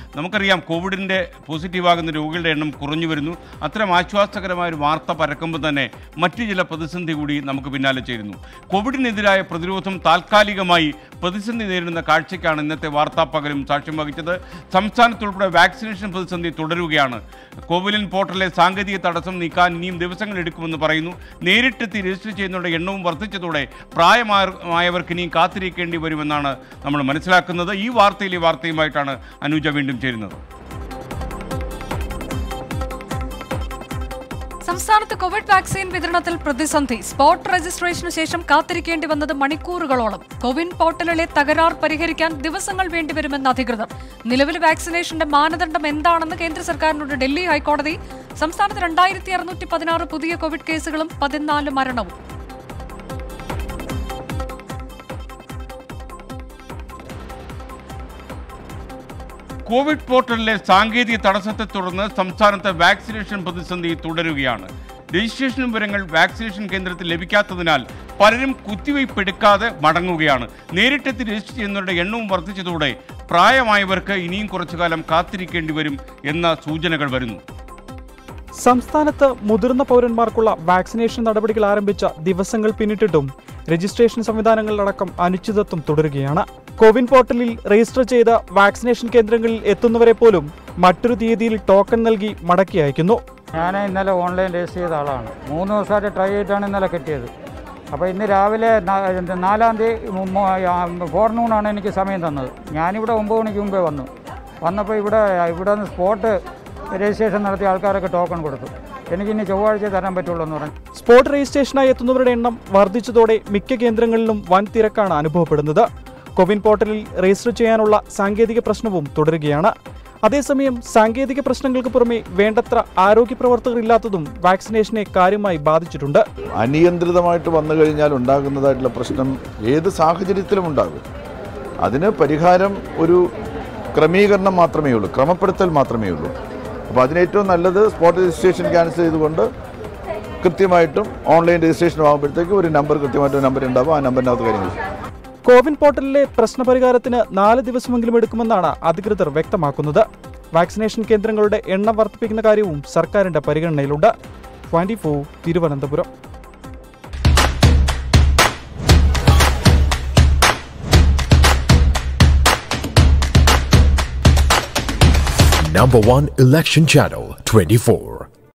നമുക്കറിയാം കോവിഡിൻ്റെ പോസിറ്റീവാകുന്ന രോഗികളുടെ എണ്ണം കുറഞ്ഞു വരുന്നു അത്തരം ആശ്വാസകരമായ ഒരു വാർത്ത പരക്കുമ്പോൾ തന്നെ മറ്റു ചില പ്രതിസന്ധി കൂടി നമുക്ക് പിന്നാലെ ചേരുന്നു കോവിഡിനെതിരായ പ്രതിരോധം താൽക്കാലികമായി പ്രതിസന്ധി നേരിടുന്ന കാഴ്ചയ്ക്കാണ് ഇന്നത്തെ വാർത്താ പകലും സാക്ഷ്യം വഹിച്ചത് സംസ്ഥാനത്തുൾപ്പെടെ വാക്സിനേഷൻ പ്രതിസന്ധി തുടരുകയാണ് കോവിലിൻ പോർട്ടലിലെ സാങ്കേതിക തടസ്സം നീക്കാൻ ഇനിയും ദിവസങ്ങൾ എടുക്കുമെന്ന് പറയുന്നു നേരിട്ടെത്തി രജിസ്റ്റർ ചെയ്യുന്നവരുടെ എണ്ണവും വർദ്ധിച്ചതോടെ പ്രായമായവർക്ക് ഇനിയും കാത്തിരിക്കേണ്ടി വരുമെന്നാണ് നമ്മൾ മനസ്സിലാക്കുന്നത് ഈ വാർത്തയിലെ വാർത്തയുമായിട്ടാണ് അനുജ വീണ്ടും ചേരുന്നത് സംസ്ഥാനത്ത് കോവിഡ് വാക്സിൻ വിതരണത്തിൽ പ്രതിസന്ധി സ്പോട്ട് രജിസ്ട്രേഷനു ശേഷം കാത്തിരിക്കേണ്ടി വന്നത് മണിക്കൂറുകളോളം കോവിൻ പോർട്ടലിലെ തകരാർ പരിഹരിക്കാൻ ദിവസങ്ങൾ വേണ്ടിവരുമെന്ന് അധികൃതർ നിലവിൽ വാക്സിനേഷന്റെ മാനദണ്ഡം എന്താണെന്ന് കേന്ദ്ര സർക്കാരിനോട് ഡൽഹി ഹൈക്കോടതി സംസ്ഥാനത്ത് രണ്ടായിരത്തി അറുന്നൂറ്റി പതിനാറ് പുതിയ കോവിഡ് കേസുകളും പതിനാല് മരണവും കോവിഡ് പോർട്ടലിലെ സാങ്കേതിക തടസ്സത്തെ തുടർന്ന് സംസ്ഥാനത്ത് വാക്സിനേഷൻ പ്രതിസന്ധി തുടരുകയാണ് രജിസ്ട്രേഷൻ വിവരങ്ങൾ വാക്സിനേഷൻ കേന്ദ്രത്തിൽ ലഭിക്കാത്തതിനാൽ പലരും കുത്തിവയ്പ് എടുക്കാതെ മടങ്ങുകയാണ് നേരിട്ടെത്തി രജിസ്റ്റർ ചെയ്യുന്നവരുടെ എണ്ണവും വർദ്ധിച്ചതോടെ പ്രായമായവർക്ക് ഇനിയും കുറച്ചു കാലം കാത്തിരിക്കേണ്ടി വരും എന്ന സൂചനകൾ വരുന്നു സംസ്ഥാനത്ത് മുതിർന്ന പൗരന്മാർക്കുള്ള വാക്സിനേഷൻ നടപടികൾ ആരംഭിച്ച ദിവസങ്ങൾ പിന്നിട്ടിട്ടും രജിസ്ട്രേഷൻ സംവിധാനങ്ങളിലടക്കം അനിശ്ചിതത്വം തുടരുകയാണ് കോവിൻ പോർട്ടലിൽ രജിസ്റ്റർ ചെയ്ത വാക്സിനേഷൻ കേന്ദ്രങ്ങളിൽ എത്തുന്നവരെ പോലും മറ്റൊരു തീയതിയിൽ ടോക്കൺ നൽകി മടക്കി അയക്കുന്നു ഞാൻ ഇന്നലെ ഓൺലൈൻ രജിസ്റ്റർ ചെയ്ത ആളാണ് മൂന്ന് ദിവസമായിട്ട് ട്രൈ ചെയ്തിട്ടാണ് ഇന്നലെ കിട്ടിയത് അപ്പോൾ ഇന്ന് രാവിലെ നാ- എന്ത് നാലാം തീയതി ഫോർനൂണാണ് എനിക്ക് സമയം തന്നത് ഞാനിവിടെ ഒമ്പത് മണിക്ക് മുമ്പേ വന്നു വന്നപ്പോൾ ഇവിടെ ഇവിടെ നിന്ന് സ്പോട്ട് രജിസ്ട്രേഷൻ നടത്തിയ ആൾക്കാരൊക്കെ ടോക്കൺ കൊടുത്തു എനിക്കിനി ചൊവ്വാഴ്ച തരാൻ പറ്റുള്ളൂ എന്ന് പറഞ്ഞു സ്പോട്ട് രജിസ്ട്രേഷനായി എത്തുന്നവരുടെ എണ്ണം വർദ്ധിച്ചതോടെ മിക്ക കേന്ദ്രങ്ങളിലും വൻ തിരക്കാണ് അനുഭവപ്പെടുന്നത് കോവിൻ പോർട്ടലിൽ രജിസ്റ്റർ ചെയ്യാനുള്ള സാങ്കേതിക പ്രശ്നവും തുടരുകയാണ് അതേസമയം സാങ്കേതിക പ്രശ്നങ്ങൾക്ക് പുറമെ വേണ്ടത്ര ആരോഗ്യ പ്രവർത്തകർ ഇല്ലാത്തതും വാക്സിനേഷനെ കാര്യമായി ബാധിച്ചിട്ടുണ്ട് അനിയന്ത്രിതമായിട്ട് വന്നു കഴിഞ്ഞാൽ ഉണ്ടാകുന്നതായിട്ടുള്ള പ്രശ്നം ഏത് സാഹചര്യത്തിലും ഉണ്ടാകും അതിന് പരിഹാരം ഒരു ക്രമീകരണം മാത്രമേ ഉള്ളൂ ക്രമപ്പെടുത്തൽ മാത്രമേ ഉള്ളൂ അപ്പോൾ അതിനേറ്റവും നല്ലത് സ്പോട്ട് രജിസ്ട്രേഷൻ ക്യാൻസൽ ചെയ്തുകൊണ്ട് കൃത്യമായിട്ടും ഓൺലൈൻ രജിസ്ട്രേഷൻ ആകുമ്പോഴത്തേക്ക് ഒരു നമ്പർ കൃത്യമായിട്ട് നമ്പർ ഉണ്ടാവും ആ നമ്പറിനകത്ത് കാര്യങ്ങൾ കോവിൻ പോർട്ടലിലെ പ്രശ്നപരിഹാരത്തിന് നാല് ദിവസമെങ്കിലും എടുക്കുമെന്നാണ് അധികൃതർ വ്യക്തമാക്കുന്നത് വാക്സിനേഷൻ കേന്ദ്രങ്ങളുടെ എണ്ണം വർദ്ധിപ്പിക്കുന്ന കാര്യവും സർക്കാരിന്റെ പരിഗണനയിലുണ്ട് twenty four Thiruvananthapuram Number one election channel 24.